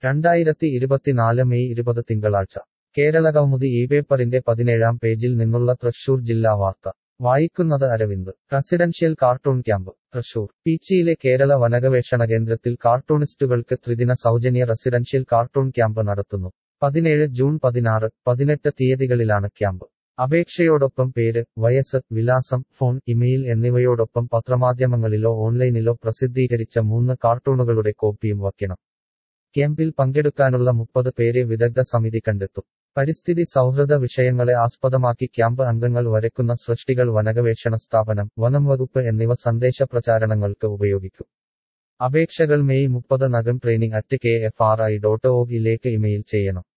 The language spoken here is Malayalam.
രണ്ടായിരത്തി ഇരുപത്തിനാല് മെയ് ഇരുപത് തിങ്കളാഴ്ച കേരള കൗമുദി ഈ പേപ്പറിന്റെ പതിനേഴാം പേജിൽ നിന്നുള്ള തൃശൂർ ജില്ലാ വാർത്ത വായിക്കുന്നത് Aravind residential cartoon camp Thrissur പീച്ചിയിലെ കേരള വനഗവേഷണ കേന്ദ്രത്തിൽ കാർട്ടൂണിസ്റ്റുകൾക്ക് ത്രിദിന സൗജന്യ റെസിഡൻഷ്യൽ കാർട്ടൂൺ ക്യാമ്പ് നടത്തുന്നു പതിനേഴ് ജൂൺ പതിനാറ് പതിനെട്ട് തീയതികളിലാണ് ക്യാമ്പ് അപേക്ഷയോടൊപ്പം പേര് വയസ്സ് വിലാസം ഫോൺ ഇമെയിൽ എന്നിവയോടൊപ്പം പത്രമാധ്യമങ്ങളിലോ ഓൺലൈനിലോ പ്രസിദ്ധീകരിച്ച മൂന്ന് കാർട്ടൂണുകളുടെ കോപ്പിയും വയ്ക്കണം ക്യാമ്പിൽ പങ്കെടുക്കാനുള്ള മുപ്പത് പേരെ വിദഗ്ധ സമിതി കണ്ടെത്തും പരിസ്ഥിതി സൗഹൃദ വിഷയങ്ങളെ ആസ്പദമാക്കി ക്യാമ്പ് അംഗങ്ങൾ വരയ്ക്കുന്ന സൃഷ്ടികൾ വനഗവേഷണ സ്ഥാപനം വനം വകുപ്പ് എന്നിവ സന്ദേശ പ്രചാരണങ്ങൾക്ക് ഉപയോഗിക്കും അപേക്ഷകൾ മെയ് മുപ്പത് നകം training at K F R I dot O ഇലേക്ക് ഇമെയിൽ ചെയ്യണം